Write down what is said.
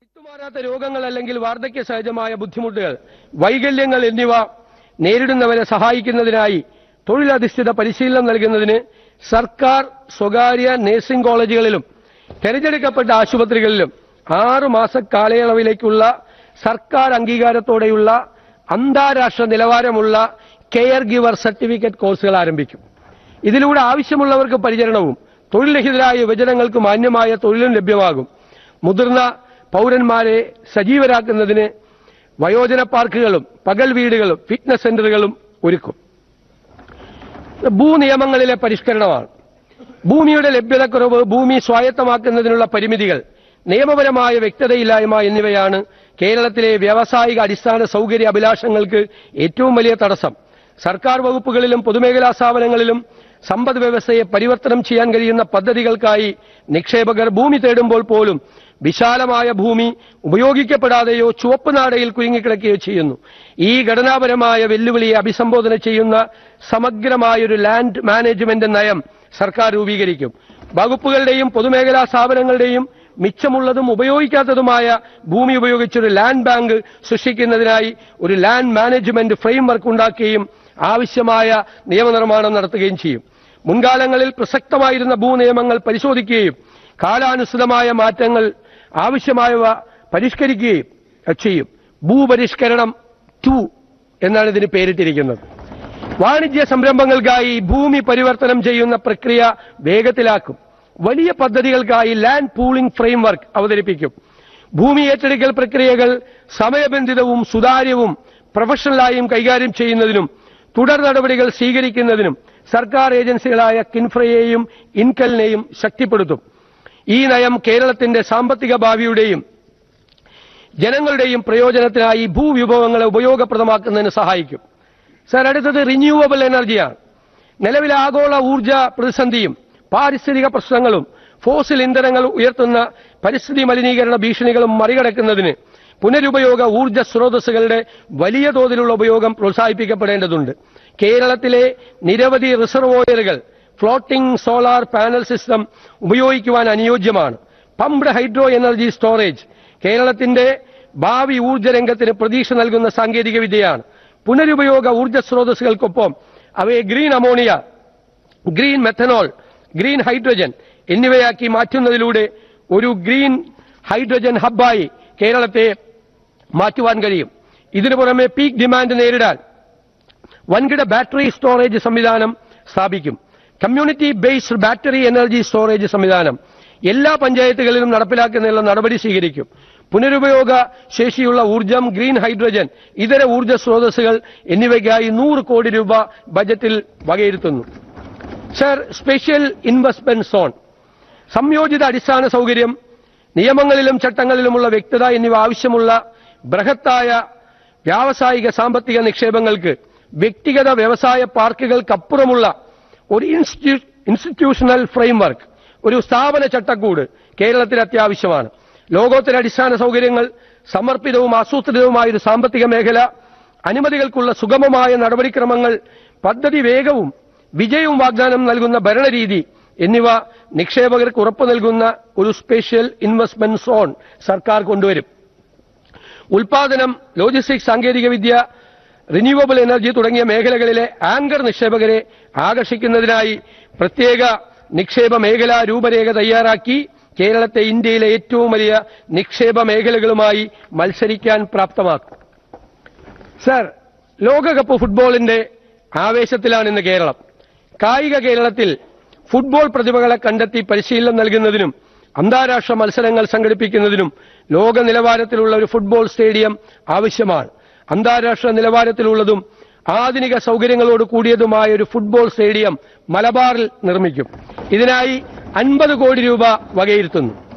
വിട്ടുമാറാത്ത രോഗങ്ങൾ അല്ലെങ്കിൽ വാർദ്ധക്യ സഹജമായ ബുദ്ധിമുട്ടുകൾ വൈകല്യങ്ങൾ എന്നിവ നേരിടുന്നവരെ സഹായിക്കുന്നതിനായി തൊഴിലധിഷ്ഠിത പരിശീലനം നൽകുന്നതിന് സർക്കാർ സ്വകാര്യ നഴ്സിംഗ് കോളേജുകളിലും തെരഞ്ഞെടുക്കപ്പെട്ട ആശുപത്രികളിലും ആറു മാസ കാലയളവിലേക്കുള്ള സർക്കാർ അംഗീകാരത്തോടെയുള്ള അന്താരാഷ്ട്ര നിലവാരമുള്ള കെയർ ഗിവർ സർട്ടിഫിക്കറ്റ് കോഴ്സുകൾ ആരംഭിക്കും ഇതിലൂടെ ആവശ്യമുള്ളവർക്ക് പരിചരണവും തൊഴിൽരഹിതരായ യുവജനങ്ങൾക്ക് മാന്യമായ തൊഴിലും ലഭ്യമാകും മുതിർന്ന പൗരന്മാരെ സജീവരാക്കുന്നതിന് വയോജന പാർക്കുകളും പകൽ വീടുകളും ഫിറ്റ്നസ് സെന്ററുകളും ഒരുക്കും ഭൂനിയമങ്ങളിലെ പരിഷ്കരണമാണ് ഭൂമിയുടെ ലഭ്യതക്കുറവ് ഭൂമി സ്വായത്തമാക്കുന്നതിനുള്ള പരിമിതികൾ നിയമപരമായ വ്യക്തതയില്ലായ്മ എന്നിവയാണ് കേരളത്തിലെ വ്യാവസായിക അടിസ്ഥാന സൗകര്യ അഭിലാഷങ്ങൾക്ക് ഏറ്റവും വലിയ തടസ്സം സർക്കാർ വകുപ്പുകളിലും പൊതുമേഖലാ സ്ഥാപനങ്ങളിലും സമ്പദ് വ്യവസ്ഥയെ പരിവർത്തനം ചെയ്യാൻ കഴിയുന്ന പദ്ധതികൾക്കായി നിക്ഷേപകർ ഭൂമി തേടുമ്പോൾ പോലും വിശാലമായ ഭൂമി ഉപയോഗിക്കപ്പെടാതെയോ ചുവപ്പ് നാടയിൽ കുരുങ്ങിക്കിടക്കുകയോ ചെയ്യുന്നു ഈ ഘടനാപരമായ വെല്ലുവിളിയെ അഭിസംബോധന ചെയ്യുന്ന സമഗ്രമായൊരു ലാൻഡ് മാനേജ്മെന്റ് നയം സർക്കാർ രൂപീകരിക്കും വകുപ്പുകളുടെയും പൊതുമേഖലാ സ്ഥാപനങ്ങളുടെയും മിച്ചമുള്ളതും ഉപയോഗിക്കാത്തതുമായ ഭൂമി ഉപയോഗിച്ചൊരു ലാൻഡ് ബാങ്ക് സൃഷ്ടിക്കുന്നതിനായി ഒരു ലാൻഡ് മാനേജ്മെന്റ് ഫ്രെയിംവർക്ക് ഉണ്ടാക്കുകയും ആവശ്യമായ നിയമനിർമ്മാണം നടത്തുകയും ചെയ്യും മുൻകാലങ്ങളിൽ പ്രസക്തമായിരുന്ന ഭൂനിയമങ്ങൾ പരിശോധിക്കുകയും കാലാനുസൃതമായ മാറ്റങ്ങൾ ആവശ്യമായവ പരിഷ്കരിക്കുകയും ചെയ്യും ഭൂപരിഷ്കരണം ടു എന്നാണ് ഇതിന് പേരിട്ടിരിക്കുന്നത് വാണിജ്യ സംരംഭങ്ങൾക്കായി ഭൂമി പരിവർത്തനം ചെയ്യുന്ന പ്രക്രിയ വേഗത്തിലാക്കും വലിയ പദ്ധതികൾക്കായി ലാൻഡ് പൂളിംഗ് ഫ്രെയിംവർക്ക് അവതരിപ്പിക്കും ഭൂമി ഏറ്റെടുക്കൽ പ്രക്രിയകൾ സമയബന്ധിതവും സുതാര്യവും പ്രൊഫഷണലായും കൈകാര്യം ചെയ്യുന്നതിനും തുടർ നടപടികൾ സ്വീകരിക്കുന്നതിനും സർക്കാർ ഏജൻസികളായ കിൻഫ്രയെയും ഇൻകലിനെയും ശക്തിപ്പെടുത്തും ഈ നയം കേരളത്തിന്റെ സാമ്പത്തിക ഭാവിയുടെയും ജനങ്ങളുടെയും പ്രയോജനത്തിനായി ഭൂവിഭവങ്ങളെ ഉപയോഗപ്രദമാക്കുന്നതിന് സഹായിക്കും സർ അടുത്തത് റിന്യൂവബിൾ എനർജിയാണ് നിലവിലെ ആഗോള ഊർജ പ്രതിസന്ധിയും പാരിസ്ഥിതിക പ്രശ്നങ്ങളും ഫോസിൽ ഇന്ധനങ്ങൾ ഉയർത്തുന്ന പരിസ്ഥിതി മലിനീകരണ ഭീഷണികളും മറികടക്കുന്നതിന് പുനരുപയോഗ ഊർജ സ്രോതസ്സുകളുടെ വലിയ തോതിലുള്ള ഉപയോഗം പ്രോത്സാഹിപ്പിക്കപ്പെടേണ്ടതുണ്ട് കേരളത്തിലെ നിരവധി റിസർവോയറുകൾ ഫ്ലോട്ടിംഗ് സോളാർ പാനൽ സിസ്റ്റം ഉപയോഗിക്കുവാൻ അനുയോജ്യമാണ് പംപ്ഡ് ഹൈഡ്രോ എനർജി സ്റ്റോറേജ് കേരളത്തിന്റെ ഭാവി ഊർജ്ജ രംഗത്തിന് പ്രതീക്ഷ നൽകുന്ന സാങ്കേതിക വിദ്യയാണ് പുനരുപയോഗ ഊർജ്ജ സ്രോതസ്സുകൾക്കൊപ്പം അവയെ green ammonia green methanol green hydrogen എന്നിവയാക്കി മാറ്റുന്നതിലൂടെ ഒരു ഗ്രീൻ ഹൈഡ്രജൻ ഹബ്ബായി കേരളത്തെ മാറ്റുവാൻ കഴിയും ഇതിനു പുറമെ പീക്ക് ഡിമാൻഡ് നേരിടാൻ വൻകിട ബാറ്ററി സ്റ്റോറേജ് സംവിധാനം സ്ഥാപിക്കും community based battery energy storage സംവിധാനം എല്ലാ പഞ്ചായത്തുകളിലും നടപ്പിലാക്കുന്നതിനുള്ള നടപടി സ്വീകരിക്കും പുനരുപയോഗ ശേഷിയുള്ള ഊർജം ഗ്രീൻ ഹൈഡ്രജൻ ഇതര ഊർജ്ജ സ്രോതസ്സുകൾ എന്നിവയ്ക്കായി നൂറ് കോടി രൂപ ബജറ്റിൽ വകയിരുത്തുന്നു സർ സ്പെഷ്യൽ ഇൻവെസ്റ്റ്മെന്റ് സോൺ സംയോജിത അടിസ്ഥാന സൗകര്യം നിയമങ്ങളിലും ചട്ടങ്ങളിലുമുള്ള വ്യക്തത എന്നിവ ആവശ്യമുള്ള ബൃഹത്തായ വ്യാവസായിക സാമ്പത്തിക നിക്ഷേപങ്ങൾക്ക് വ്യക്തിഗത വ്യവസായ പാർക്കുകൾക്കപ്പുറമുള്ള ഒരു ഇൻസ്റ്റിറ്റ്യൂ- ഇൻസ്റ്റിറ്റ്യൂഷണൽ ഫ്രെയിംവർക്ക് ഒരു സ്ഥാപന ചട്ടക്കൂട് കേരളത്തിൽ അത്യാവശ്യമാണ് ലോകോത്തര അടിസ്ഥാന സൗകര്യങ്ങൾ സമർപ്പിതവും ആസൂത്രിതവുമായ ഒരു സാമ്പത്തിക മേഖല അനുമതികൾക്കുള്ള സുഗമമായ നടപടിക്രമങ്ങൾ പദ്ധതി വേഗവും വിജയവും വാഗ്ദാനം നൽകുന്ന ഭരണരീതി എന്നിവ നിക്ഷേപകർക്ക് ഉറപ്പു നൽകുന്ന ഒരു സ്പെഷ്യൽ ഇൻവെസ്റ്റ്മെന്റ് സോൺ സർക്കാർ കൊണ്ടുവരും ഉൽപാദനം ലോജിസ്റ്റിക്സ് സാങ്കേതികവിദ്യ റിന്യൂവബിൾ എനർജി തുടങ്ങിയ മേഖലകളിലെ ആങ്കർ നിക്ഷേപകരെ ആകർഷിക്കുന്നതിനായി പ്രത്യേക നിക്ഷേപ മേഖലാ രൂപരേഖ തയ്യാറാക്കി കേരളത്തെ ഇന്ത്യയിലെ ഏറ്റവും വലിയ നിക്ഷേപ മേഖലകളുമായി മത്സരിക്കാൻ പ്രാപ്തമാക്കും സർ ലോകകപ്പ് ഫുട്ബോളിന്റെ ആവേശത്തിലാണ് ഇന്ന് കേരളം കായിക കേരളത്തിൽ ഫുട്ബോൾ പ്രതിഭകളെ കണ്ടെത്തി പരിശീലനം നൽകുന്നതിനും അന്താരാഷ്ട്ര മത്സരങ്ങൾ സംഘടിപ്പിക്കുന്നതിനും ലോക നിലവാരത്തിലുള്ള ഒരു ഫുട്ബോൾ സ്റ്റേഡിയം ആവശ്യമാണ് അന്താരാഷ്ട്ര നിലവാരത്തിലുള്ളതും ആധുനിക സൗകര്യങ്ങളോട് കൂടിയതുമായ ഒരു ഫുട്ബോൾ സ്റ്റേഡിയം മലബാറിൽ നിർമ്മിക്കും ഇതിനായി അൻപത് കോടി രൂപ വകയിരുത്തുന്നു